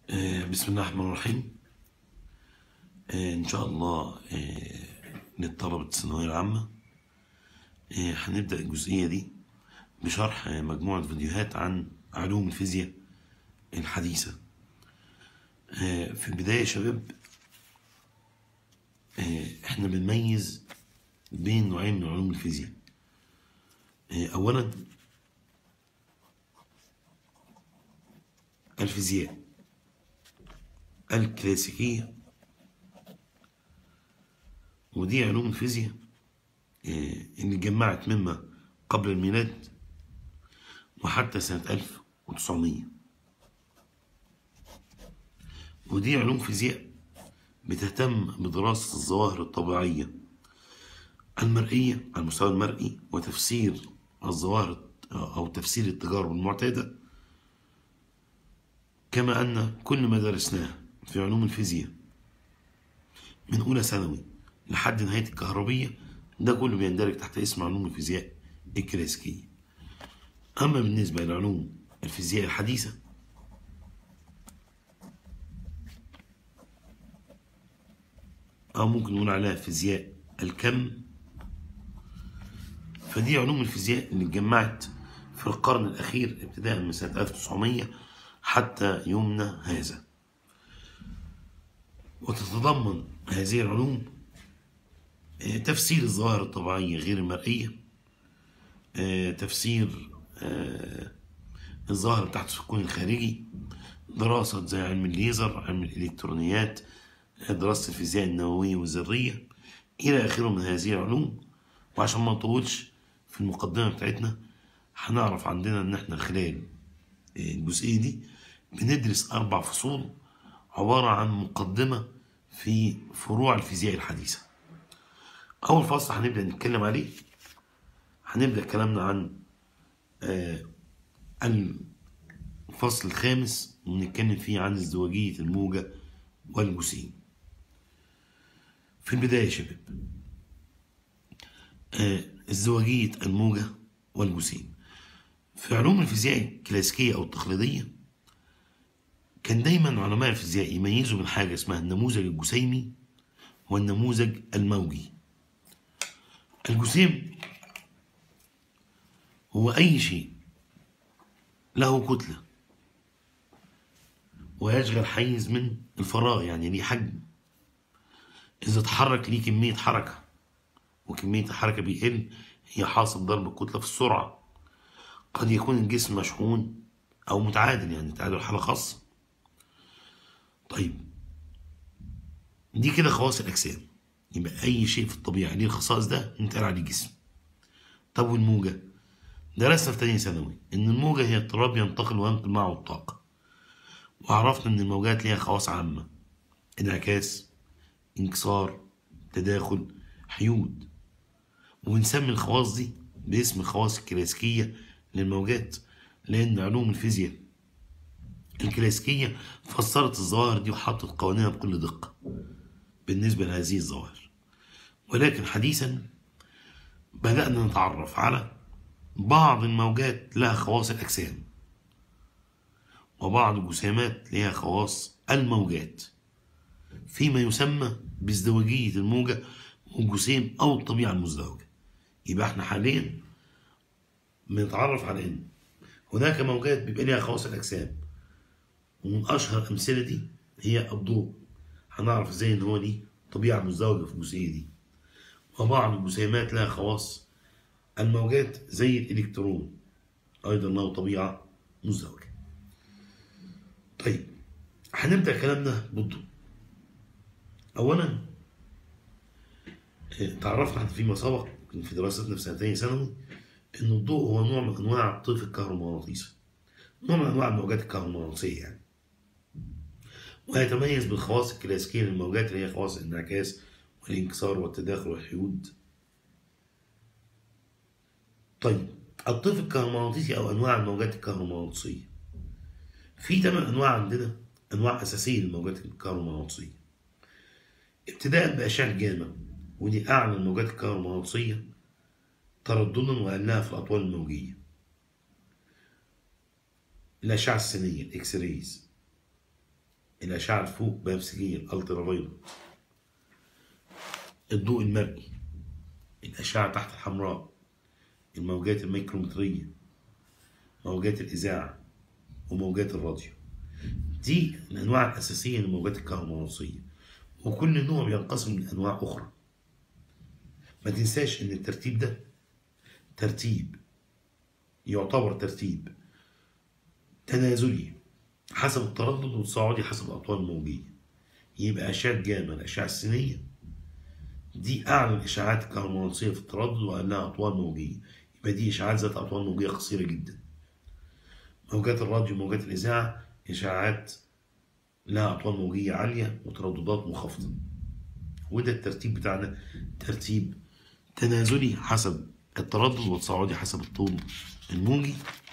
آه، بسم الله الرحمن الرحيم آه، إن شاء الله آه، للطلبة الثانوية العامة آه، هنبدأ الجزئية دي بشرح آه، مجموعة فيديوهات عن علوم الفيزياء الحديثة آه، في البداية يا شباب آه، احنا بنميز بين نوعين من علوم الفيزياء آه، أولا الفيزياء الكلاسيكية ودي علوم الفيزياء آه، اللي اتجمعت مما قبل الميلاد وحتى سنة 1900 ودي علوم فيزياء بتهتم بدراسة الظواهر الطبيعية المرئية على المستوى المرئي وتفسير الظواهر أو تفسير التجارب المعتادة كما أن كل ما درسناه في علوم الفيزياء من أولى ثانوي لحد نهاية الكهربية ده كله بيندرج تحت اسم علوم الفيزياء الكلاسيكية أما بالنسبة لعلوم الفيزياء الحديثة أو ممكن نقول عليها فيزياء الكم فدي علوم الفيزياء اللي اتجمعت في القرن الأخير ابتداء من سنة 1900 حتى يومنا هذا وتتضمن هذه العلوم آه، تفسير الظواهر الطبيعية غير المرئية آه، تفسير آه، الظاهرة بتاعت الكون الخارجي دراسة زي علم الليزر علم الإلكترونيات دراسة الفيزياء النووية والذرية إلى آخره من هذه العلوم وعشان ما نطولش في المقدمة بتاعتنا هنعرف عندنا إن إحنا خلال الجزئية دي بندرس أربع فصول عبارة عن مقدمة في فروع الفيزياء الحديثة أول فصل هنبدأ نتكلم عليه هنبدأ كلامنا عن آه، الفصل الخامس ونتكلم فيه عن ازدواجية الموجة والجسيم في البداية يا شباب آه، ازدواجية الموجة والجسيم في علوم الفيزياء الكلاسيكية أو التقليدية كان دايما علماء الفيزياء يميزوا بين حاجة اسمها النموذج الجسيمي والنموذج الموجي الجسيم هو أي شيء له كتلة ويشغل حيز من الفراغ يعني ليه حجم إذا اتحرك ليه كمية حركة وكمية الحركة بيقل هي حاصل ضرب الكتلة في السرعة قد يكون الجسم مشحون أو متعادل يعني تعادل حالة خاصة طيب دي كده خواص الأجسام يبقى أي شيء في الطبيعة ليه الخصائص ده نتقال عليه جسم طب والموجة درسنا في تانية ثانوي إن الموجة هي اضطراب ينتقل وينقل معه الطاقة وعرفنا إن الموجات ليها خواص عامة انعكاس انكسار تداخل حيود وبنسمي الخواص دي باسم الخواص الكلاسيكية للموجات لأن علوم الفيزياء الكلاسيكية فسرت الظواهر دي وحطت قوانينها بكل دقة بالنسبة لهذه الظواهر ولكن حديثا بدأنا نتعرف على بعض الموجات لها خواص الأجسام وبعض الجسيمات لها خواص الموجات فيما يسمى بازدواجية الموجة والجسيم أو الطبيعة المزدوجة يبقى احنا حاليا بنتعرف على ان هناك موجات بيبقى ليها خواص الاجسام ومن اشهر الامثله دي هي الضوء هنعرف ازاي ان هو ليه طبيعه مزدوجه في الجزئيه دي وبعض الجسيمات لها خواص الموجات زي الالكترون ايضا له طبيعه مزدوجه طيب هنبدا كلامنا بالضوء اولا اه، تعرفنا فيما سبق في دراستنا في سنه تانية ثانوي ان الضوء هو نوع من انواع الطيف الكهرومغناطيسي نوع من انواع الموجات الكهرومغناطيسيه يعني ويتميز بالخواص الكلاسيكيه للموجات اللي هي خواص الانعكاس والانكسار والتداخل والحيود طيب الطيف الكهرومغناطيسي او انواع الموجات الكهرومغناطيسيه في ثمان انواع عندنا انواع اساسيه للموجات الكهرومغناطيسيه ابتداء باشعه جاما ودي اعلى الموجات الكهرومغناطيسيه ترددا وأقلها في الأطوال الموجية الأشعة السينية الإكس رايز الأشعة الفوق بنفسجية الألترا فايولت الضوء المرئي الأشعة تحت الحمراء الموجات الميكرومترية موجات الإذاعة وموجات الراديو دي الأنواع الأساسية للموجات الكهرومغناطيسية وكل نوع بينقسم لأنواع أخرى ما تنساش إن الترتيب ده ترتيب يعتبر ترتيب تنازلي حسب التردد والتصاعدي حسب الأطوال الموجية يبقى أشعة جاما الأشعة السينية دي أعلى الإشعاعات الكهرومغناطيسية في التردد وأقلها أطوال موجية يبقى دي إشعاعات ذات أطوال موجية قصيرة جدا موجات الراديو موجات الإذاعة إشعاعات لها أطوال موجية عالية وترددات منخفضة وده الترتيب بتاعنا ترتيب تنازلي حسب التردد والتصاعدي حسب الطول الموجي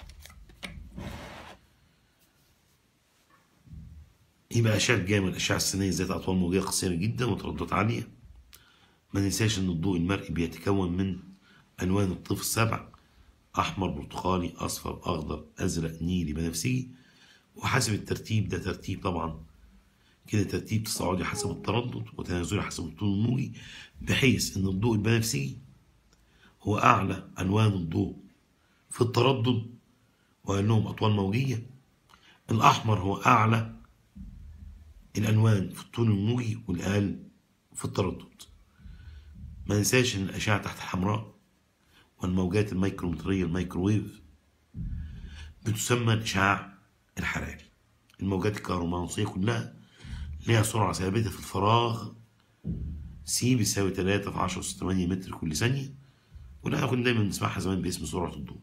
يبقى أشعة جاما الأشعة السينية ذات أطوال موجية قصيرة جدا وترددات عالية ما ننساش إن الضوء المرئي بيتكون من ألوان الطيف السبع أحمر برتقالي أصفر أخضر أزرق نيلي بنفسجي وحسب الترتيب ده ترتيب طبعا كده ترتيب تصاعدي حسب التردد وتنازلي حسب الطول الموجي بحيث إن الضوء البنفسجي هو أعلى ألوان الضوء في التردد وأنهم أطوال موجية الأحمر هو أعلى الألوان في الطول الموجي والأقل في التردد ما ننساش إن الأشعة تحت الحمراء والموجات الميكرومترية الميكروويف بتسمى الإشعاع الحراري الموجات الكهرومغناطيسية كلها ليها سرعة ثابتة في الفراغ سي بيساوي 3 في 10 أس 8 متر كل ثانية ولا كنا دايما بنسمعها زمان باسم سرعة الضوء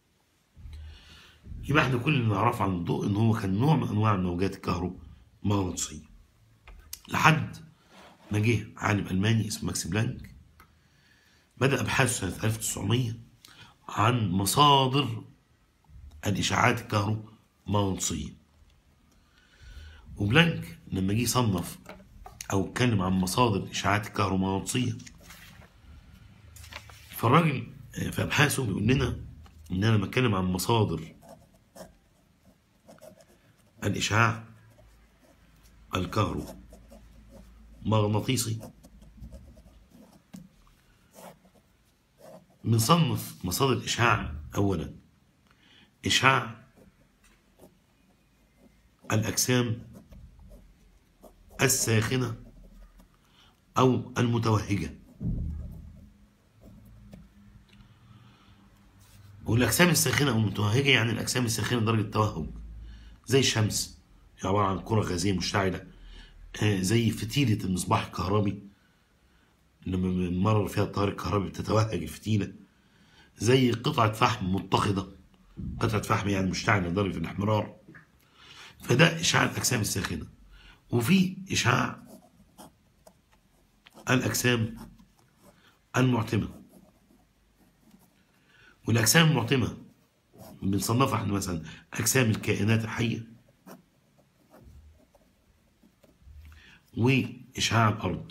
يبقى احنا كل اللي نعرفه عن الضوء ان هو كان نوع من انواع الموجات الكهرومغناطيسية لحد ما جه عالم الماني اسمه ماكس بلانك بدأ ابحاثه سنة 1900 عن مصادر الاشعاعات الكهرومغناطيسية وبلانك لما جه يصنف او اتكلم عن مصادر الاشعاعات الكهرومغناطيسية فالراجل في ابحاثه بيقول لنا ان انا بتكلم عن مصادر الاشعاع الكهرومغناطيسي بنصنف مصادر الاشعاع اولا اشعاع الاجسام الساخنه او المتوهجه والاجسام الساخنه او المتوهجه يعني الاجسام الساخنه درجه توهج زي الشمس هي عباره عن كره غازيه مشتعله آه، زي فتيله المصباح الكهربي لما بنمرر فيها التيار الكهربي بتتوهج الفتيله زي قطعه فحم متخضه قطعه فحم يعني مشتعله لدرجه الاحمرار فده اشعاع الاجسام الساخنه وفي اشعاع الاجسام المعتمه والاجسام المعتمه بنصنفها احنا مثلا اجسام الكائنات الحيه واشعاع الارض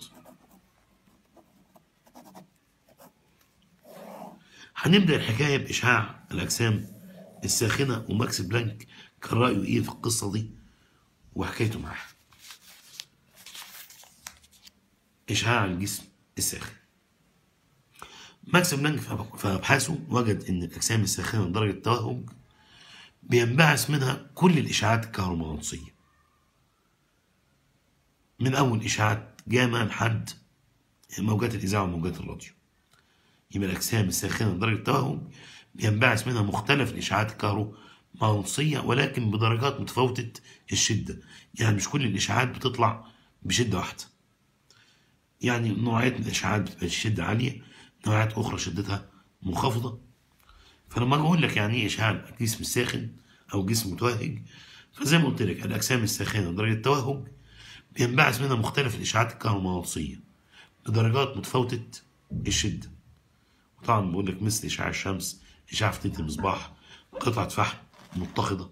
هنبدا الحكايه باشعاع الاجسام الساخنه وماكس بلانك كان رايه ايه في القصه دي وحكايته معاها اشعاع الجسم الساخن ماكس بلانك في ابحاثه وجد ان الاجسام الساخنه لدرجه التوهج بينبعث منها كل الاشعاعات الكهرومغناطيسيه من اول اشعاعات جاما لحد موجات الاذاعه وموجات الراديو يبقى الاجسام الساخنه لدرجه التوهج بينبعث منها مختلف الاشعاعات الكهرومغناطيسيه ولكن بدرجات متفاوته الشده يعني مش كل الاشعاعات بتطلع بشده واحده يعني نوعيات من الاشعاعات بتبقى الشده عاليه نوعيات اخرى شدتها منخفضه فلما اجي اقول لك يعني ايه اشعاع جسم الساخن او جسم متوهج فزي ما قلت لك الاجسام الساخنه درجه التوهج بينبعث منها مختلف الاشعاعات الكهرومغناطيسيه بدرجات متفاوته الشده وطبعا بقول لك مثل اشعاع الشمس اشعاع فتيله المصباح قطعه فحم متخضه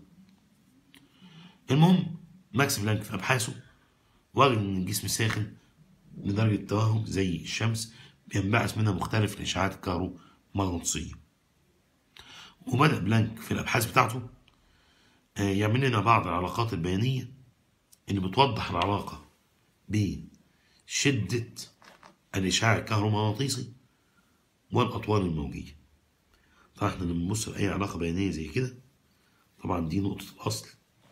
المهم ماكس بلانك في ابحاثه وجد ان الجسم الساخن لدرجه التوهج زي الشمس بينبعث منها مختلف الاشعاعات الكهرومغناطيسيه وبدأ بلانك في الأبحاث بتاعته آه، يعمل لنا بعض العلاقات البيانية اللي بتوضح العلاقة بين شدة الإشعاع الكهرومغناطيسي والأطوال الموجية طبعا احنا لما نبص لأي علاقة بيانية زي كده طبعا دي نقطة الأصل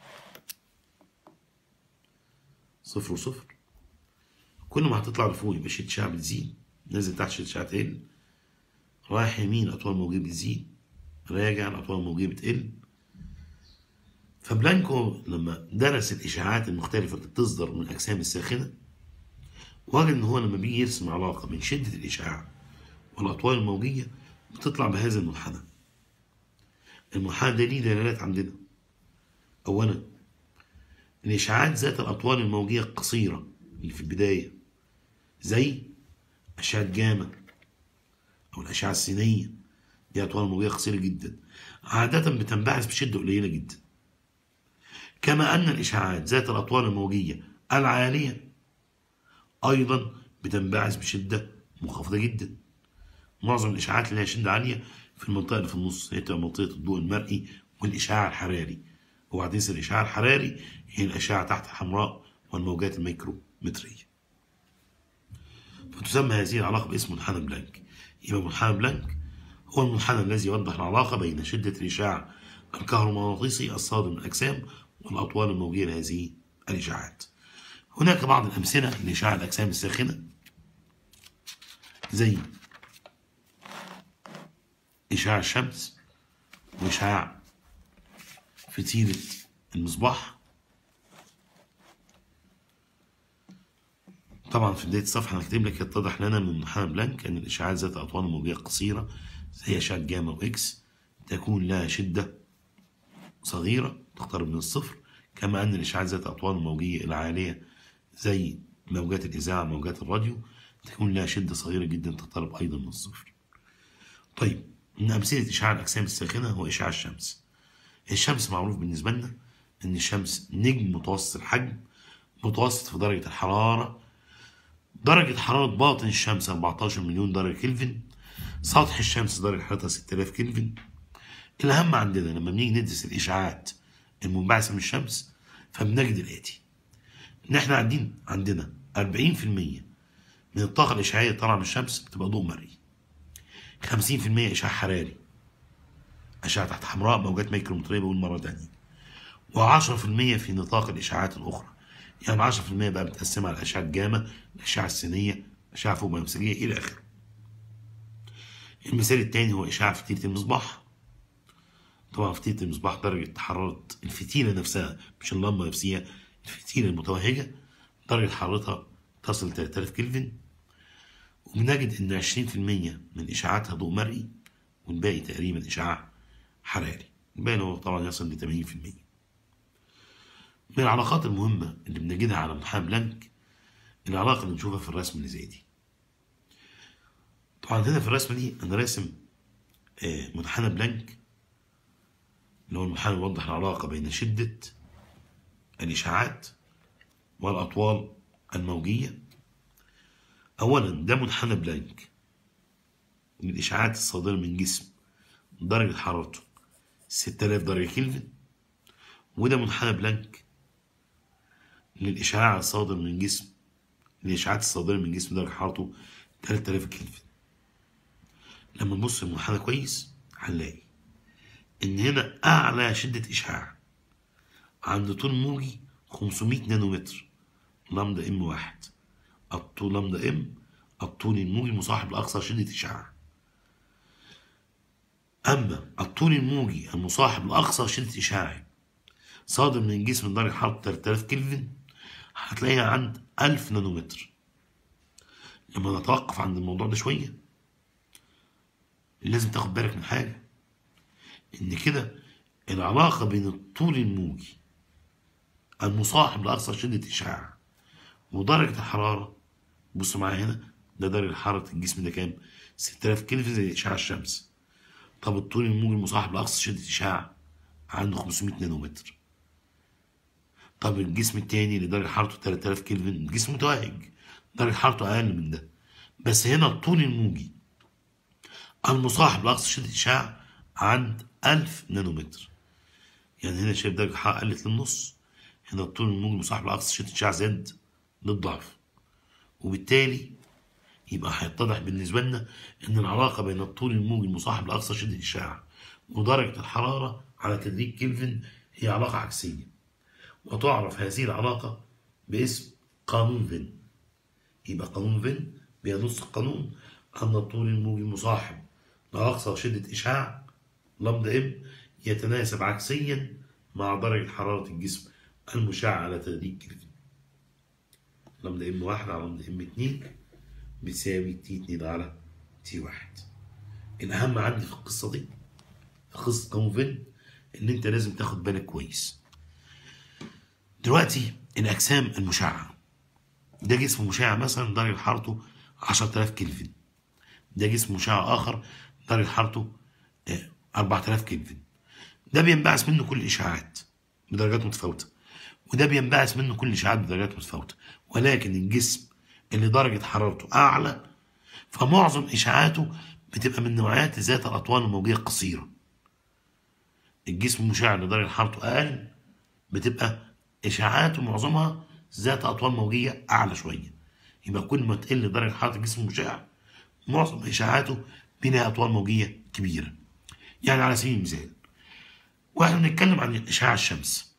صفر وصفر كل ما هتطلع لفوق يبقى شدة الإشعاع بتزيد نازل تحت شدة الإشعاع تقل رايح يمين الأطوال الموجية بتزيد راجع الأطوال الموجية بتقل فبلانكو لما درس الإشعاعات المختلفة اللي بتصدر من الأجسام الساخنة وجد إن هو لما بيجي يرسم علاقة بين شدة الإشعاع والأطوال الموجية بتطلع بهذا المنحنى المنحنى ده ليه دلالات عندنا أولا الإشعاعات ذات الأطوال الموجية القصيرة اللي في البداية زي أشعة جاما أو الأشعة السينية دي أطوال موجية قصيرة جدا عادة بتنبعث بشدة قليلة جدا كما أن الإشعاعات ذات الأطوال الموجية العالية أيضا بتنبعث بشدة منخفضة جدا معظم الإشعاعات اللي هي شدة عالية في المنطقة اللي في النص هي تبقى منطقة الضوء المرئي والإشعاع الحراري وبعدين الإشعاع الحراري هي الأشعة تحت الحمراء والموجات الميكرومترية فتسمى هذه العلاقة باسم منحنى بلانك يبقى منحنى بلانك هو المنحنى الذي يوضح العلاقة بين شدة الإشعاع الكهرومغناطيسي الصادر من الأجسام والأطوال الموجية لهذه الإشعاعات هناك بعض الأمثلة لإشعاع الأجسام الساخنة زي إشعاع الشمس وإشعاع فتيلة المصباح طبعا في بداية الصفحة هنكتب لك يتضح لنا من منحنى بلانك أن الإشعاعات ذات أطوال موجية قصيرة زي أشعة جاما وإكس تكون لها شدة صغيرة تقترب من الصفر كما أن الإشعاعات ذات أطوال موجية العالية زي موجات الإذاعة موجات الراديو تكون لها شدة صغيرة جدا تقترب أيضا من الصفر طيب من أمثلة إشعاع الأجسام الساخنة هو إشعاع الشمس الشمس معروف بالنسبة لنا إن الشمس نجم متوسط الحجم متوسط في درجة الحرارة درجة حرارة باطن الشمس 14 مليون درجة كلفن سطح الشمس درجة حرارتها 6000 كلفن الأهم عندنا لما بنيجي ندرس الإشعاعات المنبعثة من الشمس فبنجد الآتي إن إحنا عندين عندنا 40% من الطاقة الإشعاعية طالعة من الشمس بتبقى ضوء مرئي 50% إشعاع حراري أشعة تحت حمراء موجات ميكرومترية بقول مرة تانية و10% في نطاق الإشعاعات الأخرى يعني 10% بقى متقسمة على الأشعة الجاما الأشعة السينية الأشعة فوق بنفسجية إلى آخره المثال الثاني هو إشعاع فتيلة المصباح طبعا فتيلة المصباح درجة حرارة الفتيلة نفسها مش اللمبة نفسها الفتيلة المتوهجة درجة حرارتها تصل ل 3000 كلفن وبنجد إن 20% من إشعاعاتها ضوء مرئي والباقي تقريبا إشعاع حراري الباقي هو طبعا يصل ل 80% من العلاقات المهمة اللي بنجدها على منحنى بلانك العلاقة اللي نشوفها في الرسم اللي زي دي طبعا هنا في الرسمة دي أنا راسم آه، منحنى بلانك اللي هو المنحنى يوضح العلاقة بين شدة الإشعاعات والأطوال الموجية أولا ده منحنى بلانك للإشعاعات الصادرة من جسم درجة حرارته 6000 درجة كلفن وده منحنى بلانك للإشعاع الصادر من جسم الإشعاعات الصادرة من جسم درجة حرارته 3000 كلفن لما نبص المنحنى كويس هنلاقي إن هنا أعلى شدة إشعاع عند طول موجي 500 نانومتر لامدا ام واحد الطول لامدا ام الطول الموجي المصاحب لأقصى شدة إشعاع أما الطول الموجي المصاحب لأقصى شدة إشعاع صادر من جسم درجة حرارة 3000 كلفن هتلاقيها عند 1000 نانومتر لما نتوقف عند الموضوع ده شوية لازم تاخد بالك من حاجة إن كده العلاقة بين الطول الموجي المصاحب لأقصى شدة إشعاع ودرجة الحرارة بص معايا هنا ده درجة حرارة الجسم ده كام؟ 6000 كلفن زي إشعاع الشمس طب الطول الموجي المصاحب لأقصى شدة إشعاع عنده 500 نانومتر طب الجسم التاني اللي درجة حرارته 3000 كلفن جسم متوهج درجة حرارته أقل من ده بس هنا الطول الموجي المصاحب لأقصى شدة إشعاع عند 1000 نانومتر يعني هنا شايف درجة حرارة قلت للنص هنا الطول الموجي المصاحب لأقصى شدة الإشعاع زاد للضعف وبالتالي يبقى هيتضح بالنسبة لنا إن العلاقة بين الطول الموجي المصاحب لأقصى شدة الإشعاع ودرجة الحرارة على تدريج كلفن هي علاقة عكسية وتعرف هذه العلاقة باسم قانون فين يبقى قانون فين بينص القانون أن الطول الموجي المصاحب لأقصى شدة إشعاع لمدا ام يتناسب عكسيا مع درجة حرارة الجسم المشع على تدريج كلفن لمدا ام واحد على لمدا ام اتنين بتساوي تي اتنين على تي واحد الأهم عندي في القصة دي في قصة قانون فين إن أنت لازم تاخد بالك كويس دلوقتي الأجسام المشعة ده جسم مشع مثلا درجة حرارته 10000 كلفن ده جسم مشع آخر درجة حرارته 4000 كلفن ده بينبعث منه كل الإشعاعات بدرجات متفاوتة وده بينبعث منه كل الإشعاعات بدرجات متفاوتة ولكن الجسم اللي درجة حرارته أعلى فمعظم إشعاعاته بتبقى من نوعيات ذات الأطوال الموجية القصيرة الجسم المشع اللي درجة حرارته أقل بتبقى إشعاعاته معظمها ذات أطوال موجية أعلى شوية يبقى كل ما تقل درجة حرارة الجسم المشع معظم إشعاعاته بينها أطوال موجية كبيرة يعني على سبيل المثال واحنا بنتكلم عن إشعاع الشمس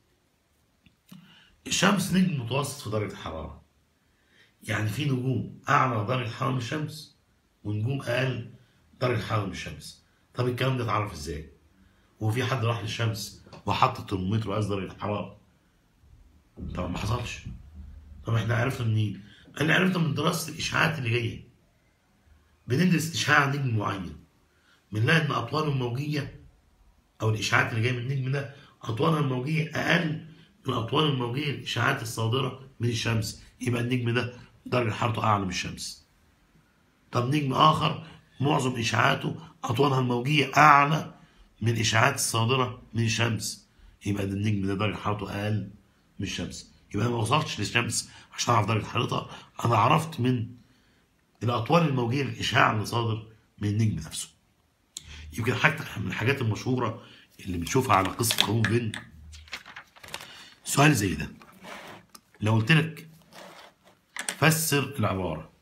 الشمس نجم متوسط في درجة الحرارة يعني في نجوم أعلى درجة حرارة من الشمس ونجوم أقل درجة حرارة من الشمس طب الكلام ده اتعرف ازاي؟ هو في حد راح للشمس وحط الترمومتر وقاس درجة الحرارة؟ طبعا ما حصلش طب احنا عرفنا منين؟ انا عرفنا من دراسة الإشعاعات اللي جاية بندرس إشعاع نجم معين بنلاقي إن أطواله الموجية أو الإشعاعات اللي جاية من النجم ده أطوالها الموجية أقل من الأطوال الموجية الإشعاعات الصادرة من الشمس يبقى النجم ده درجة حرارته أعلى من الشمس طب نجم آخر معظم إشعاعاته أطوالها الموجية أعلى من الإشعاعات الصادرة من الشمس يبقى ده النجم ده درجة حرارته أقل من الشمس يبقى أنا ما وصلتش للشمس عشان أعرف درجة حرارتها أنا عرفت من الأطوال الموجية للإشعاع اللي صادر من النجم نفسه يمكن حاجة من الحاجات المشهورة اللي بنشوفها على قصة قانون بين سؤال زي ده لو قلت لك فسر العبارة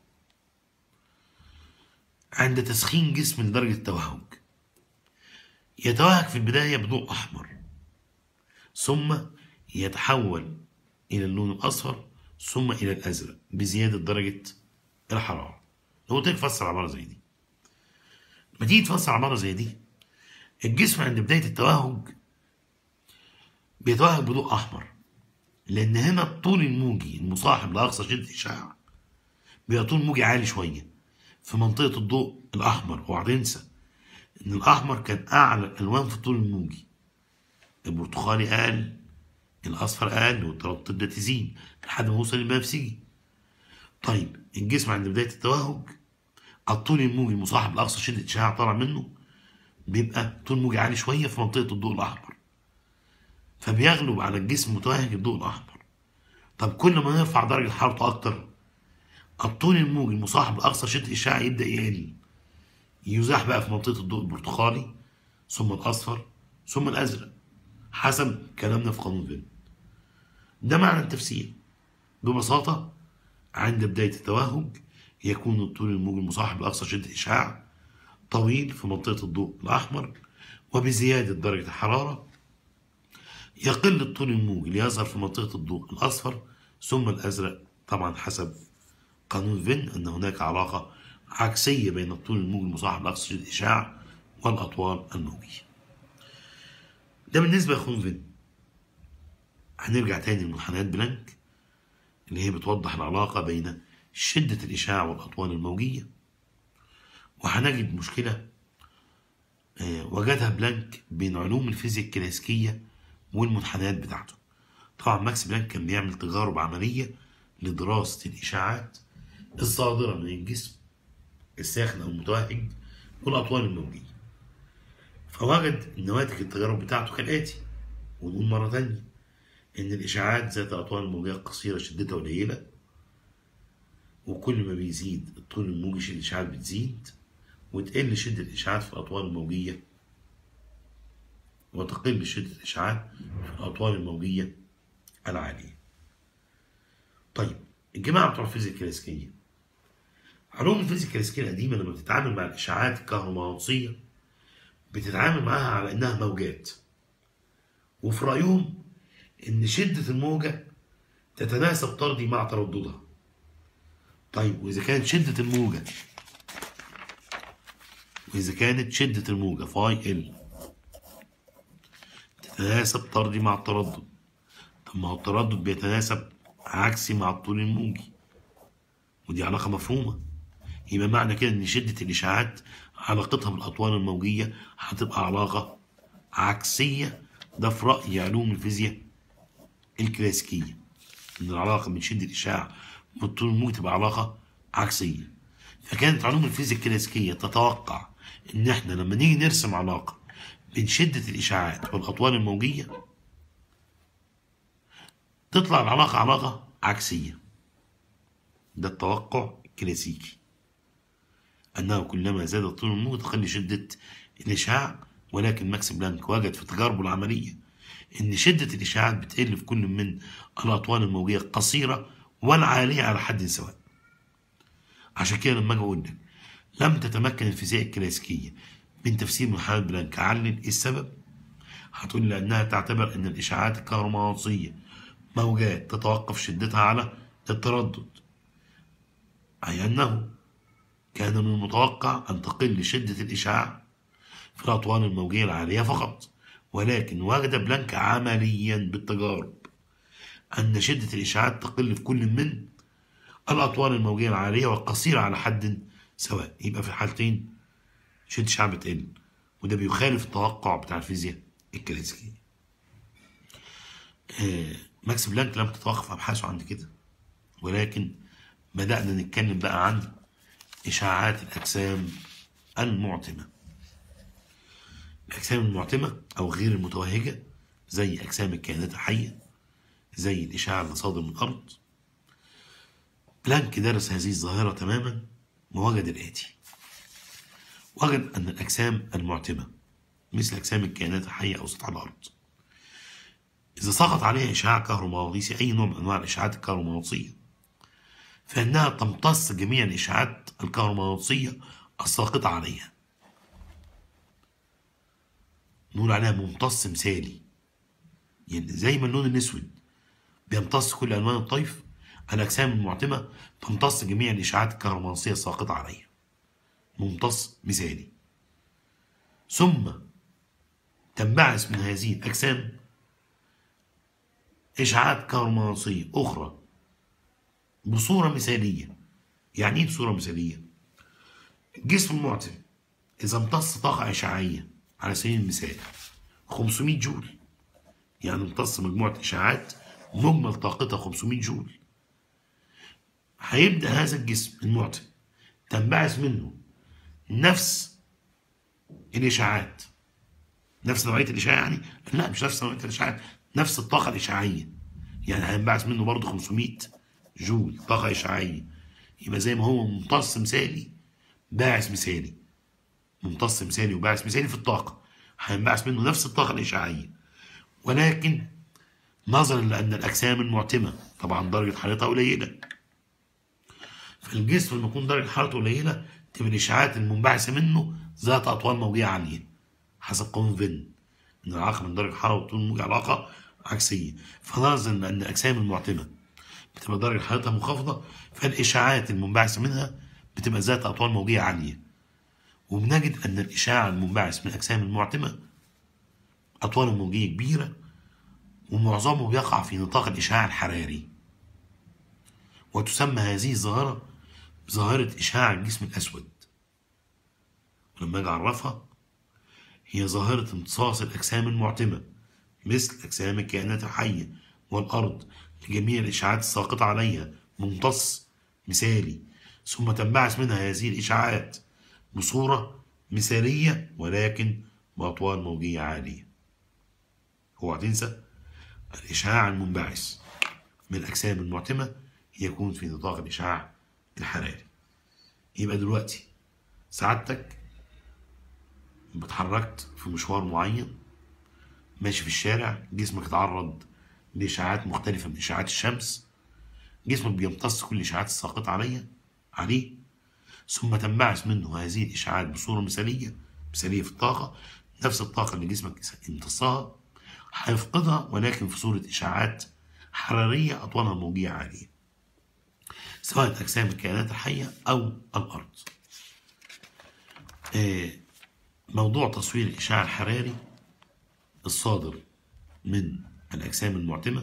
عند تسخين جسم لدرجة التوهج يتوهج في البداية بضوء أحمر ثم يتحول إلى اللون الأصفر ثم إلى الأزرق بزيادة درجة الحرارة لو قلت لك فسر عبارة زي دي لما تيجي تفسر عبارة زي دي الجسم عند بداية التوهج بيتوهج بضوء أحمر لأن هنا الطول الموجي المصاحب لأقصى شدة إشعاع بيبقى طول موجي عالي شوية في منطقة الضوء الأحمر اوعى تنسى إن الأحمر كان أعلى الألوان في الطول الموجي البرتقالي أقل الأصفر أقل والتردد ده تزيد لحد ما يوصل للبنفسجي طيب الجسم عند بداية التوهج الطول الموجي المصاحب لأقصى شدة إشعاع طالع منه بيبقى طول موجي عالي شوية في منطقة الضوء الأحمر فبيغلب على الجسم المتوهج الضوء الأحمر طب كل ما نرفع درجة حرارته أكتر الطول الموجي المصاحب لأقصى شدة إشعاع يبدأ يقل يزاح بقى في منطقة الضوء البرتقالي ثم الأصفر ثم الأزرق حسب كلامنا في قانون فين ده معنى التفسير ببساطة عند بداية التوهج يكون الطول الموجي المصاحب لأقصى شدة إشعاع طويل في منطقة الضوء الأحمر وبزيادة درجة الحرارة يقل الطول الموجي ليظهر في منطقة الضوء الأصفر ثم الأزرق طبعا حسب قانون فين أن هناك علاقة عكسية بين الطول الموجي المصاحب لأقصى شدة الإشعاع والأطوال الموجية ده بالنسبة لقانون فين هنرجع تاني لمنحنيات بلانك اللي هي بتوضح العلاقة بين شدة الإشعاع والأطوال الموجية وهنجد مشكلة وجدها بلانك بين علوم الفيزياء الكلاسيكية والمنحنيات بتاعته طبعا ماكس بلانك كان بيعمل تجارب عملية لدراسة الإشعاعات الصادرة من الجسم الساخن أو المتوهج والأطوال الموجية فوجد نواتج التجارب بتاعته كالآتي ونقول مرة تانية إن الإشعاعات ذات الأطوال الموجية القصيرة شدتها قليلة وكل ما بيزيد الطول الموجي شدة الإشعاعات بتزيد وتقل شدة الإشعاعات في الأطوال الموجية وتقل شدة الإشعاعات في الأطوال الموجية العالية طيب الجماعة بتوع الفيزياء الكلاسيكية علوم الفيزياء الكلاسيكية القديمة لما بتتعامل مع الإشعاعات الكهرومغناطيسية بتتعامل معاها على إنها موجات وفي رأيهم إن شدة الموجة تتناسب طردي مع ترددها طيب وإذا كانت شدة الموجة وإذا كانت شدة الموجة فاي ال تتناسب طردي مع التردد طب ما هو التردد بيتناسب عكسي مع الطول الموجي ودي علاقة مفهومة يبقى معنى كده إن شدة الإشعاعات علاقتها بالأطوال الموجية هتبقى علاقة عكسية ده في رأي علوم الفيزياء الكلاسيكية إن العلاقة بين شدة الإشعاع والطول الموجي تبقى علاقة عكسية فكانت علوم الفيزياء الكلاسيكية تتوقع إن إحنا لما نيجي نرسم علاقة بين شدة الإشعاعات والأطوال الموجية تطلع العلاقة علاقة عكسية ده التوقع الكلاسيكي أنه كلما زاد طول الموجة تقل شدة الإشعاع ولكن ماكس بلانك وجد في تجاربه العملية إن شدة الإشعاعات بتقل في كل من الأطوال الموجية القصيرة والعالية على حد سواء عشان كده لما أجي أقول لك لم تتمكن الفيزياء الكلاسيكية من تفسير محمد بلانك علل إيه السبب هتقول لأنها تعتبر أن الإشعاعات الكهرومغناطيسية موجات تتوقف شدتها على التردد أي أنه كان من المتوقع أن تقل شدة الإشعاع في الأطوال الموجية العالية فقط ولكن وجد بلانك عمليا بالتجارب أن شدة الإشعاعات تقل في كل من الأطوال الموجية العالية والقصيرة على حد سواء يبقى في الحالتين شدة الإشعاع بتقل وده بيخالف التوقع بتاع الفيزياء الكلاسيكية آه ماكس بلانك لم تتوقف أبحاثه عند كده ولكن بدأنا نتكلم بقى عن إشعاعات الأجسام المعتمة الأجسام المعتمة أو غير المتوهجة زي أجسام الكائنات الحية زي الإشعاع اللي صادر من الأرض بلانك درس هذه الظاهرة تماما ووجد الآتي وجد أن الأجسام المعتمة مثل أجسام الكائنات الحية أو سطح الأرض إذا سقط عليها إشعاع كهرومغناطيسي أي نوع من أنواع الإشعاعات الكهرومغناطيسية فإنها تمتص جميع الإشعاعات الكهرومغناطيسية الساقطة عليها نقول عليها ممتص مثالي يعني زي ما اللون الأسود بيمتص كل ألوان الطيف الأجسام المعتمة تمتص جميع الإشعاعات الكهرومغناطيسية الساقطة عليها ممتص مثالي ثم تنبعث من هذه الأجسام إشعاعات كهرومغناطيسية أخرى بصورة مثالية يعني إيه بصورة مثالية؟ الجسم المعتم إذا امتص طاقة إشعاعية على سبيل المثال 500 جول يعني امتص مجموعة إشعاعات مجمل طاقتها 500 جول هيبدأ هذا الجسم المعتم تنبعث منه نفس الإشعاعات نفس نوعية الإشعاع يعني؟ لا مش نفس نوعية الإشعاعات نفس الطاقة الإشعاعية يعني هينبعث منه برضه 500 جول طاقة إشعاعية يبقى زي ما هو ممتص مثالي باعث مثالي ممتص مثالي وباعث مثالي في الطاقة هينبعث منه نفس الطاقة الإشعاعية ولكن نظرا لأن الأجسام المعتمة طبعا درجة حرارتها قليلة فالجسم لما يكون درجة حرارته قليلة تبقى الإشعاعات المنبعثة منه ذات أطوال موجية عالية حسب قانون فين إن العلاقة من درجة الحرارة وطول الموجة علاقة عكسية فنظرا لأن الأجسام المعتمة بتبقى درجة حرارتها منخفضة فالإشعاعات المنبعثة منها بتبقى ذات أطوال موجية عالية وبنجد أن الإشعاع المنبعث من الأجسام المعتمة أطواله موجية كبيرة ومعظمه بيقع في نطاق الإشعاع الحراري وتسمى هذه الظاهرة بظاهرة إشعاع الجسم الأسود ولما أجي أعرفها هي ظاهرة امتصاص الأجسام المعتمة مثل أجسام الكائنات الحية والأرض لجميع الإشعاعات الساقطة عليها ممتص مثالي ثم تنبعث منها هذه الإشعاعات بصورة مثالية ولكن بأطوال موجية عالية اوعى تنسى الإشعاع المنبعث من الأجسام المعتمة يكون في نطاق الإشعاع الحراري يبقى دلوقتي سعادتك اتحركت في مشوار معين ماشي في الشارع جسمك اتعرض بإشعاعات مختلفة من إشعاعات الشمس جسمك بيمتص كل الإشعاعات الساقطة عليه عليه ثم تنبعث منه هذه الإشعاعات بصورة مثالية مثالية في الطاقة نفس الطاقة اللي جسمك امتصها هيفقدها ولكن في صورة إشعاعات حرارية أطوالها الموجية عالية سواء أجسام الكائنات الحية أو الأرض آه، موضوع تصوير الإشعاع الحراري الصادر من الأجسام المعتمة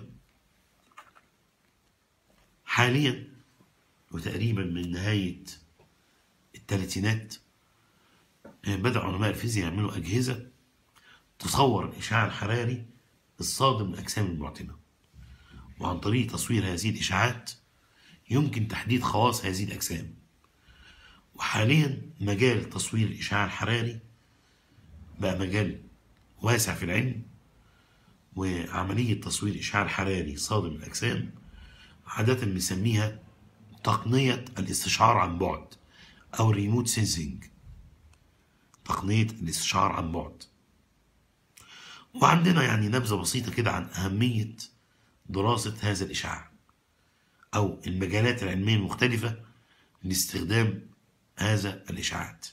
حاليا وتقريبا من نهاية الثلاثينات آه، بدأ علماء الفيزياء يعملوا أجهزة تصور الإشعاع الحراري الصادر من الأجسام المعتمة وعن طريق تصوير هذه الإشعاعات يمكن تحديد خواص هذه الأجسام وحاليا مجال تصوير الإشعاع الحراري بقى مجال واسع في العلم وعملية تصوير الإشعاع الحراري صادر من الأجسام عادة بنسميها تقنية الاستشعار عن بعد أو ريموت سينسينج تقنية الاستشعار عن بعد وعندنا يعني نبذة بسيطة كده عن أهمية دراسة هذا الإشعاع أو المجالات العلمية المختلفة لاستخدام هذا الإشعاعات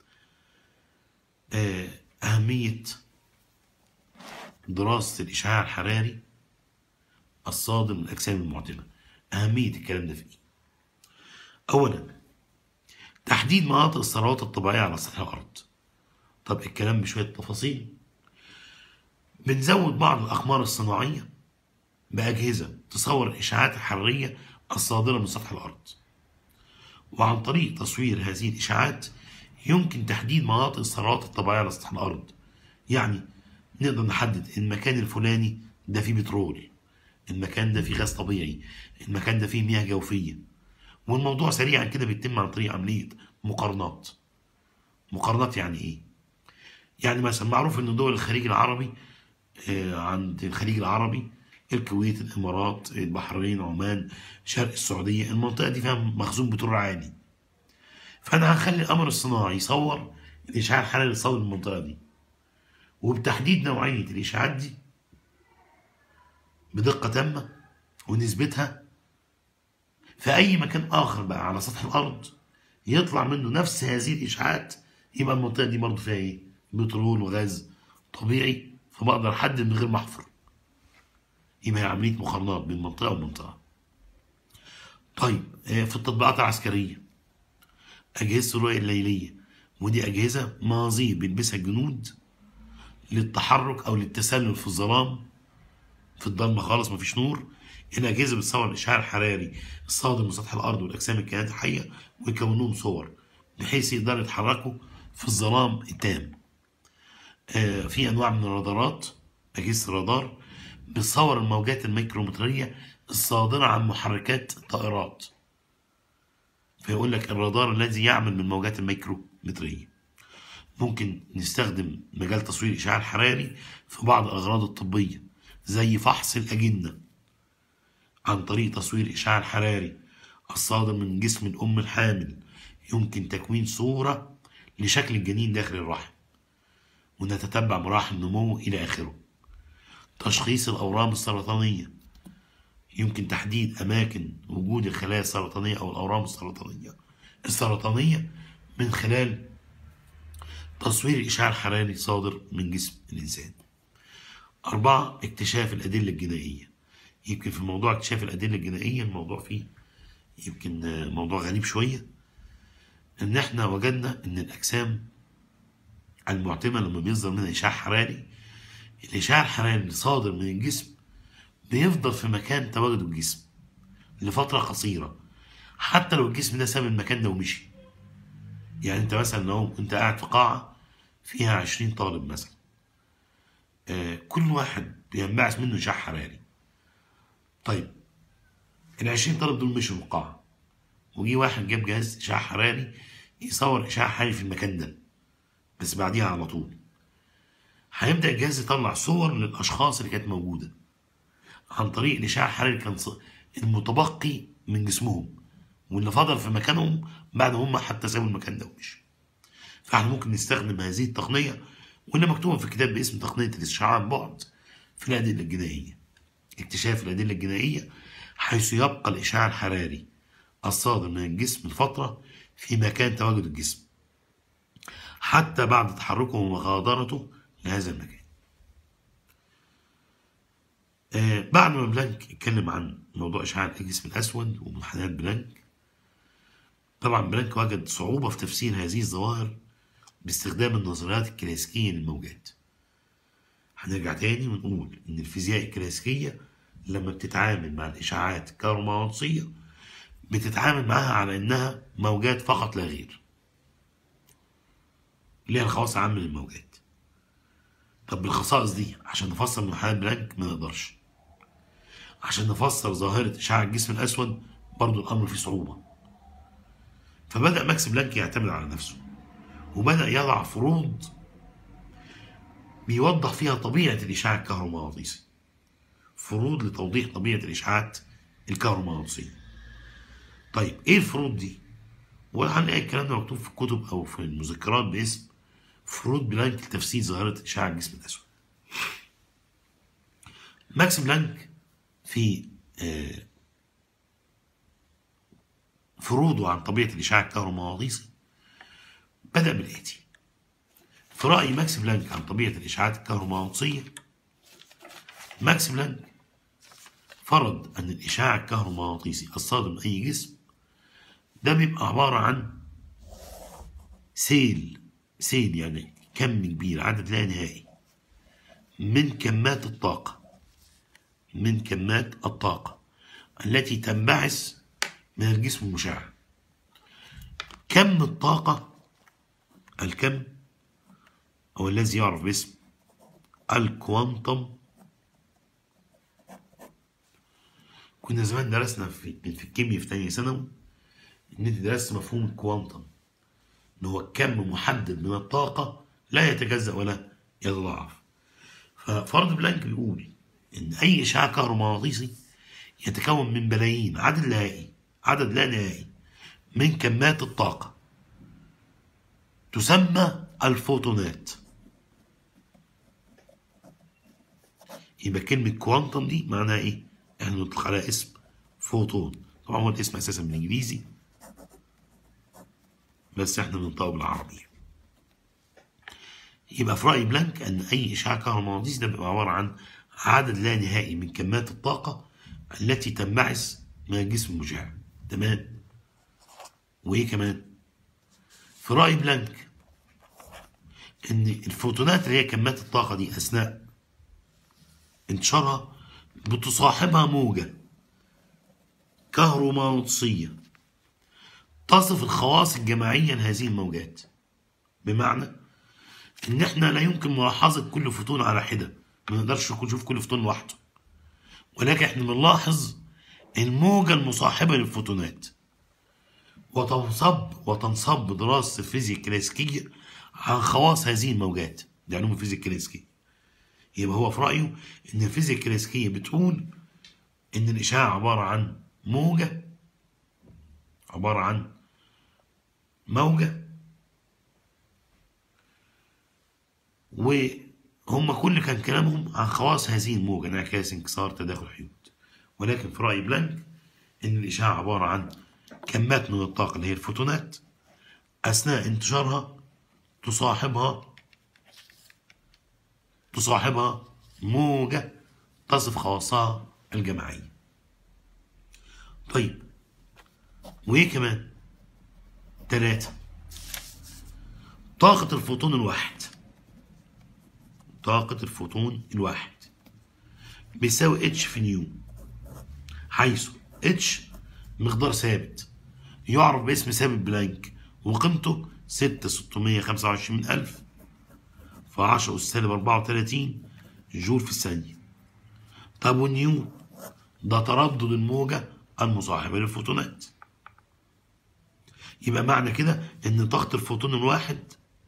آه، أهمية دراسة الإشعاع الحراري الصادر من الأجسام المعتمة أهمية الكلام ده في إيه؟ أولا تحديد مناطق الثروات الطبيعية على سطح الأرض طب الكلام بشوية تفاصيل بنزود بعض الأقمار الصناعية بأجهزة تصور الإشعاعات الحرارية الصادرة من سطح الأرض وعن طريق تصوير هذه الإشعاعات يمكن تحديد مناطق الثروات الطبيعية على سطح الأرض يعني نقدر نحدد المكان الفلاني ده فيه بترول المكان ده فيه غاز طبيعي المكان ده فيه مياه جوفية والموضوع سريعا كده بيتم عن طريق عملية مقارنات مقارنات يعني ايه يعني مثلا معروف ان دول الخليج العربي آه، عند الخليج العربي الكويت الامارات البحرين عمان شرق السعوديه المنطقه دي فيها مخزون بترول عالي فانا هخلي القمر الصناعي يصور الاشعاع الحراري اللي صور المنطقه دي وبتحديد نوعيه الاشعاعات دي بدقه تامه ونسبتها في اي مكان اخر بقى على سطح الارض يطلع منه نفس هذه الاشعاعات يبقى المنطقه دي برضه فيها ايه بترول وغاز طبيعي فبقدر احدد من غير ما احفر يبقى هي عمليه مقارنات بين منطقه ومنطقه طيب آه، في التطبيقات العسكريه اجهزه الرؤيه الليليه ودي اجهزه ماضيه بيلبسها الجنود للتحرك او للتسلل في الظلام في الضلمه خالص مفيش نور الاجهزه بتصور الاشعاع الحراري الصادر من سطح الارض والاجسام الكائنات الحيه ويكونوهم صور بحيث يقدروا يتحركوا في الظلام التام آه، في انواع من الرادارات اجهزه الرادار بتصور الموجات الميكرومتريه الصادره عن محركات الطائرات فيقول لك الرادار الذي يعمل من الموجات الميكرومتريه ممكن نستخدم مجال تصوير الاشعاع الحراري في بعض الاغراض الطبيه زي فحص الاجنه عن طريق تصوير الاشعاع الحراري الصادر من جسم الام الحامل يمكن تكوين صوره لشكل الجنين داخل الرحم ونتتبع مراحل النمو إلى آخره تشخيص الأورام السرطانية يمكن تحديد أماكن وجود الخلايا السرطانية أو الأورام السرطانية السرطانية من خلال تصوير الإشعاع الحراري صادر من جسم الإنسان أربعة اكتشاف الأدلة الجنائية يمكن في موضوع اكتشاف الأدلة الجنائية الموضوع فيه يمكن آه، موضوع غريب شوية إن إحنا وجدنا إن الأجسام المعتمة لما بيصدر منها إشعاع حراري الإشعاع الحراري اللي صادر من الجسم بيفضل في مكان تواجد الجسم لفترة قصيرة حتى لو الجسم ده ساب المكان ده ومشي يعني انت مثلا لو انت قاعد في قاعة فيها عشرين طالب مثلا آه كل واحد بينبعث منه إشعاع حراري طيب العشرين طالب دول مشوا من القاعة وجي واحد جاب جهاز إشعاع حراري يصور إشعاع حراري في المكان ده بس بعديها على طول هيبدأ الجهاز يطلع صور للأشخاص اللي كانت موجودة عن طريق الإشعاع الحراري كان ص- المتبقي من جسمهم واللي فضل في مكانهم بعد ما هم حتى سابوا المكان ده ومشوا فاحنا ممكن نستخدم هذه التقنية واللي مكتوبة في الكتاب باسم تقنية الاستشعاع عن بعد في الأدلة الجنائية اكتشاف الأدلة الجنائية حيث يبقى الإشعاع الحراري الصادر من الجسم لفترة في مكان تواجد الجسم حتى بعد تحركه ومغادرته لهذا المكان آه بعد ما بلانك اتكلم عن موضوع إشعاع الجسم الأسود ومنحنيات بلانك طبعا بلانك وجد صعوبة في تفسير هذه الظواهر باستخدام النظريات الكلاسيكية للموجات هنرجع تاني ونقول إن الفيزياء الكلاسيكية لما بتتعامل مع الإشعاعات الكهرومغناطيسية بتتعامل معها على إنها موجات فقط لا غير ليها الخواص عامة للموجات طب بالخصائص دي عشان نفسر منحنيات بلانك ما نقدرش عشان نفسر ظاهرة إشعاع الجسم الأسود برضو الأمر فيه صعوبة فبدأ ماكس بلانك يعتمد على نفسه وبدأ يضع فروض بيوضح فيها طبيعة الإشعاع الكهرومغناطيسي فروض لتوضيح طبيعة الإشعاعات الكهرومغناطيسية طيب إيه الفروض دي؟ وهنلاقي الكلام ده مكتوب في الكتب أو في المذكرات باسم فروض بلانك لتفسير ظاهرة إشعاع الجسم الأسود ماكس بلانك في آه فروضه عن طبيعة الإشعاع الكهرومغناطيسي بدأ بالآتي في رأي ماكس بلانك عن طبيعة الإشعاعات الكهرومغناطيسية ماكس بلانك فرض أن الإشعاع الكهرومغناطيسي الصادر من أي جسم ده بيبقى عبارة عن سيل سيل يعني كم كبير عدد لا نهائي من كمات الطاقة من كمات الطاقة التي تنبعث من الجسم المشع كم الطاقة الكم أو الذي يعرف باسم الكوانتم كنا زمان درسنا في في الكيمياء في تانية ثانوي إن أنت درست مفهوم الكوانتم إن هو كم محدد من الطاقة لا يتجزأ ولا يتضاعف ففرض بلانك بيقول إن أي إشعاع كهرومغناطيسي يتكون من بلايين عدد لا نهائي عدد لا نهائي من كمات الطاقة تسمى الفوتونات يبقى كلمة كوانتم دي معناها ايه؟ احنا بنطلق عليها اسم فوتون طبعا هو الاسم اساسا بالانجليزي بس احنا بننطقه بالعربي يبقى في رأي بلانك ان اي اشعاع كهرومغناطيسي ده بيبقى عبارة عن عدد لا نهائي من كمات الطاقة التي تنبعث من الجسم المشع تمام وايه كمان في رأي بلانك ان الفوتونات اللي هي كمات الطاقة دي اثناء انتشارها بتصاحبها موجة كهرومغناطيسية تصف الخواص الجماعية لهذه الموجات بمعنى ان احنا لا يمكن ملاحظة كل فوتون على حدة ما نقدرش نشوف كل فوتون لوحده ولكن احنا بنلاحظ الموجة المصاحبة للفوتونات وتنصب وتنصب دراسة الفيزياء الكلاسيكية عن خواص هذه الموجات دي علوم الفيزياء الكلاسيكية يبقى هو في رأيه إن الفيزياء الكلاسيكية بتقول إن الإشعاع عبارة عن موجة عبارة عن موجة وهم كل كان كلامهم عن خواص هذه الموجة انعكاس انكسار تداخل حيود ولكن في رأي بلانك إن الإشعاع عبارة عن كمات من الطاقة اللي هي الفوتونات أثناء انتشارها تصاحبها تصاحبها موجة تصف خواصها الجماعية طيب وإيه كمان ثلاثة طاقة الفوتون الواحد طاقة الفوتون الواحد بيساوي اتش في نيو حيث اتش مقدار ثابت يعرف باسم ثابت بلانك وقيمته ستة ستمية خمسة وعشرين من ألف في عشرة أس سالب أربعة وتلاتين جول في الثانية طب والنيو ده تردد الموجة المصاحبة للفوتونات يبقى معنى كده إن طاقة الفوتون الواحد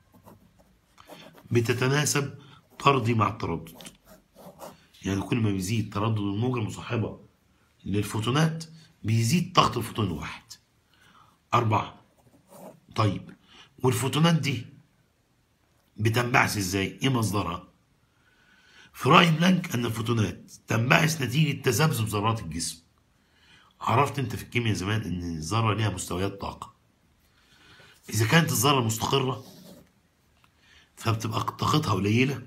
بتتناسب طردي مع التردد يعني كل ما بيزيد تردد الموجة المصاحبة للفوتونات بيزيد طاقة الفوتون الواحد أربعة طيب والفوتونات دي بتنبعث ازاي؟ ايه مصدرها؟ في رأي بلانك أن الفوتونات تنبعث نتيجة تذبذب ذرات الجسم عرفت أنت في الكيمياء زمان أن الذرة ليها مستويات طاقة إذا كانت الذرة مستقرة فبتبقى طاقتها قليلة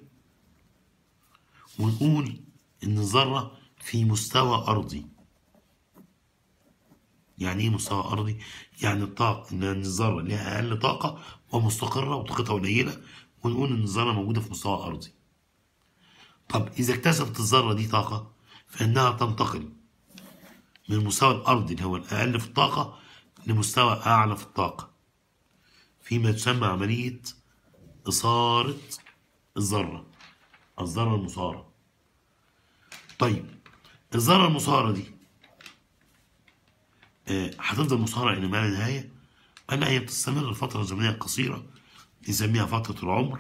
ونقول إن الذرة في مستوى أرضي يعني إيه مستوى أرضي؟ يعني الطاقة إن الذرة ليها أقل طاقة ومستقرة وطاقتها قليلة ونقول إن الذرة موجودة في مستوى أرضي طب إذا اكتسبت الذرة دي طاقة فإنها تنتقل من المستوى الأرضي اللي هو الأقل في الطاقة لمستوى أعلى في الطاقة فيما تسمى عملية إثارة الذرة الذرة المثارة طيب الذرة المثارة دي آه، هتفضل مثارة إلى ما لا نهاية ألا هي بتستمر لفترة زمنية قصيرة نسميها فترة العمر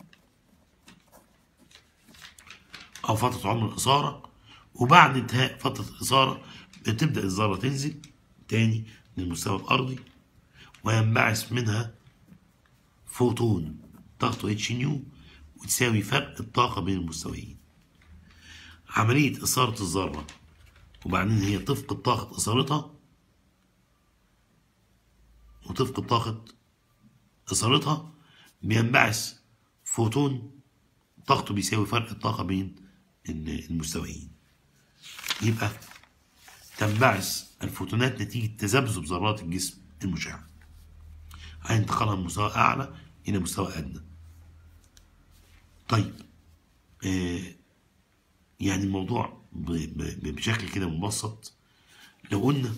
أو فترة عمر الإثارة وبعد انتهاء فترة الإثارة بتبدأ الذرة تنزل تاني للمستوى الأرضي وينبعث منها فوتون طاقته اتش نيو وتساوي فرق الطاقة بين المستويين عملية إثارة الذرة وبعدين هي تفقد طاقة إثارتها وتفقد طاقة إثارتها بينبعث فوتون طاقته بيساوي فرق الطاقة بين المستويين يبقى تنبعث الفوتونات نتيجة تذبذب ذرات الجسم المشع أي انتقالها من مستوى أعلى إلى مستوى أدنى طيب آه يعني الموضوع ب- ب- بشكل كده مبسط لو قلنا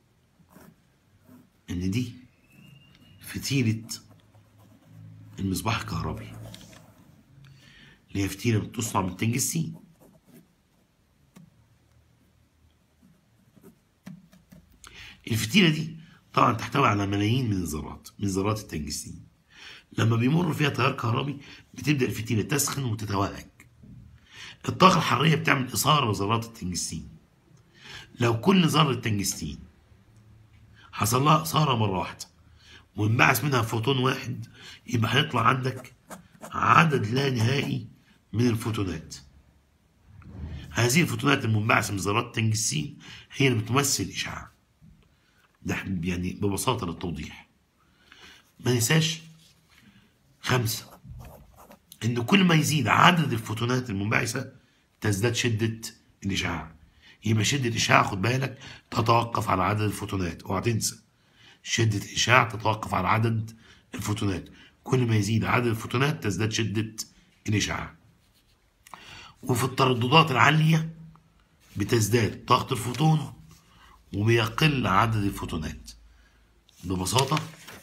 إن دي فتيلة المصباح الكهربي اللي هي فتيلة بتصنع من التنجستين الفتيلة دي طبعا تحتوي على ملايين من الذرات من ذرات التنجستين لما بيمر فيها تيار كهربي بتبدأ الفتيلة تسخن وتتوهج الطاقة الحرارية بتعمل إثارة لذرات التنجستين لو كل ذرة تنجستين حصل لها إثارة مرة واحدة وانبعث منها فوتون واحد يبقى هيطلع عندك عدد لا نهائي من الفوتونات هذه الفوتونات المنبعثة من ذرات التنجستين هي اللي بتمثل الإشعاع ده يعني ببساطة للتوضيح ما ننساش خمسة إن كل ما يزيد عدد الفوتونات المنبعثة تزداد شدة الإشعاع يبقى شدة الإشعاع خد بالك تتوقف على عدد الفوتونات اوعى تنسى شدة الإشعاع تتوقف على عدد الفوتونات كل ما يزيد عدد الفوتونات تزداد شدة الإشعاع وفي الترددات العالية بتزداد طاقة الفوتون وبيقل عدد الفوتونات ببساطة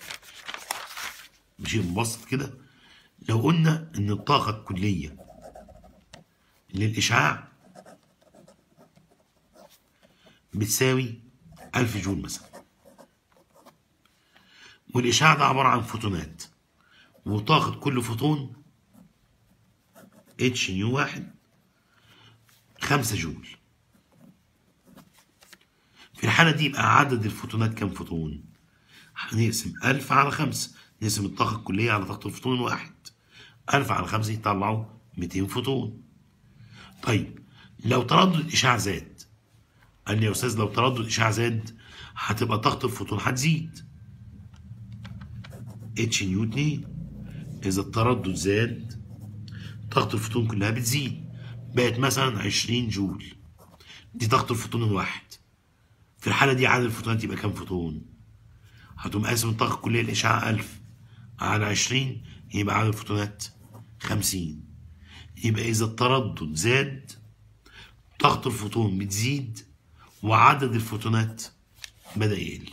بشيء مبسط كده لو قلنا إن الطاقة الكلية للإشعاع بتساوي ألف جول مثلا والإشعاع ده عبارة عن فوتونات وطاقة كل فوتون اتش نيو واحد خمسة جول في الحالة دي يبقى عدد الفوتونات كام فوتون؟ هنقسم ألف على خمسة نقسم الطاقة الكلية على طاقة الفوتون الواحد ألف على خمسة يطلعوا 200 فوتون طيب لو تردد الإشعاع زاد قال لي يا أستاذ لو تردد الإشعاع زاد هتبقى طاقة الفوتون هتزيد اتش نيو 2 إذا التردد زاد طاقة الفوتون كلها بتزيد بقت مثلا 20 جول دي طاقة الفوتون الواحد في الحالة دي عدد الفوتونات يبقى كام فوتون؟ هتقوم قاسم الطاقة الكلية للإشعاع 1000 على 20 يبقى عدد الفوتونات 50 يبقى إذا التردد زاد طاقة الفوتون بتزيد وعدد الفوتونات بدأ يقل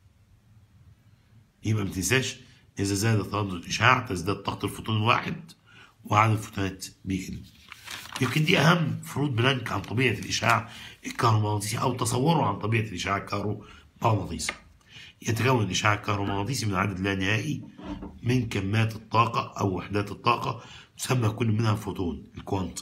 يبقى ما تنساش إذا زاد تردد الإشعاع تزداد طاقة الفوتون الواحد وعدد الفوتونات بيقل يمكن دي أهم فروض بلانك عن طبيعة الإشعاع الكهرومغناطيسي أو تصوره عن طبيعة الإشعاع الكهرومغناطيسي يتكون الإشعاع الكهرومغناطيسي من عدد لا نهائي من كمات الطاقة أو وحدات الطاقة تسمى كل منها فوتون الكوانتم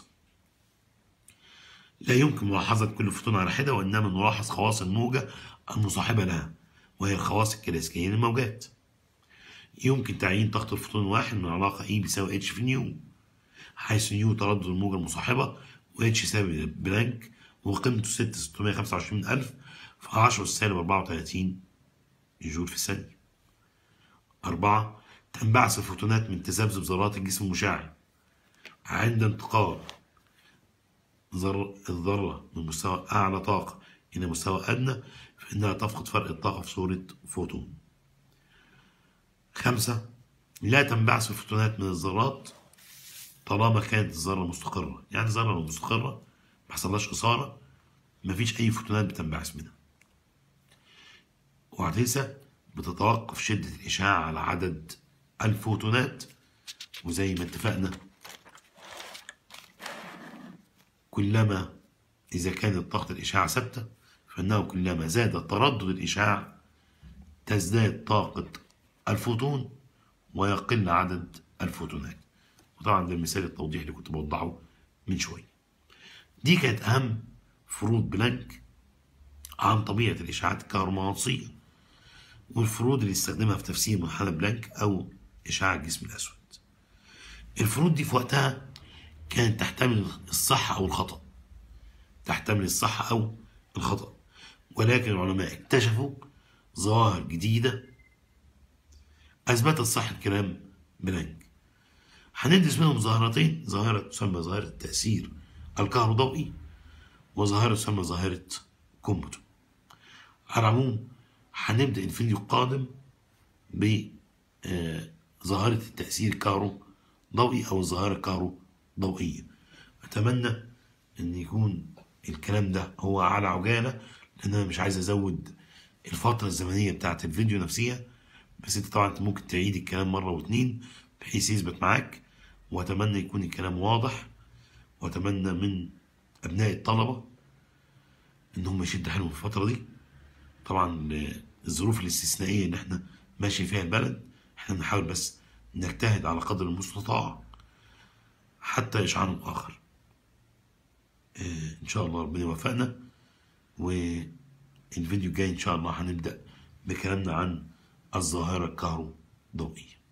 لا يمكن ملاحظة كل فوتون على حدة وإنما نلاحظ خواص الموجة المصاحبة لها وهي الخواص الكلاسيكية للموجات يمكن تعيين طاقة الفوتون الواحد من علاقة E بيساوي H في نيو حيث نيو تردد الموجة المصاحبة واتش يساوي بلانك وقيمته 6625 في 10 سالب 34 جول في الثانية أربعة تنبعث الفوتونات من تذبذب ذرات الجسم المشع عند انتقال ذر الذرة من مستوى أعلى طاقة إلى مستوى أدنى فإنها تفقد فرق الطاقة في صورة فوتون خمسة لا تنبعث الفوتونات من الذرات طالما كانت الذرة مستقرة يعني الذرة لو مستقرة ما حصلهاش إثارة مفيش أي فوتونات بتنبعث منها وهتنسى بتتوقف شدة الإشعاع على عدد الفوتونات وزي ما اتفقنا كلما إذا كانت طاقة الإشعاع ثابتة فإنه كلما زاد تردد الإشعاع تزداد طاقة الفوتون ويقل عدد الفوتونات وطبعا ده المثال التوضيح اللي كنت بوضحه من شوية دي كانت أهم فروض بلانك عن طبيعة الإشعاعات الكهرومغناطيسية والفروض اللي استخدمها في تفسير منحنى بلانك أو إشعاع الجسم الأسود الفروض دي في وقتها كانت تحتمل الصح أو الخطأ تحتمل الصح أو الخطأ ولكن العلماء اكتشفوا ظواهر جديدة أثبتت صحة كلام بلانك هندرس منهم ظاهرتين ظاهرة تسمى ظاهرة التأثير الكهروضوئي وظاهرة تسمى ظاهرة كومبوتو على العموم هنبدأ الفيديو القادم بظاهرة التأثير الكهروضوئي أو الظاهرة الكهروضوئية أتمنى أن يكون الكلام ده هو على عجالة لأن أنا مش عايز أزود الفترة الزمنية بتاعت الفيديو نفسها بس أنت طبعا ممكن تعيد الكلام مرة واتنين بحيث يثبت معاك وأتمنى يكون الكلام واضح وأتمنى من أبناء الطلبة إن هم يشدوا حيلهم في الفترة دي طبعا الظروف الاستثنائية اللي احنا ماشي فيها البلد احنا بنحاول بس نجتهد على قدر المستطاع حتى إشعار آخر اه إن شاء الله ربنا يوفقنا والفيديو الجاي إن شاء الله هنبدأ بكلامنا عن الظاهرة الكهروضوئية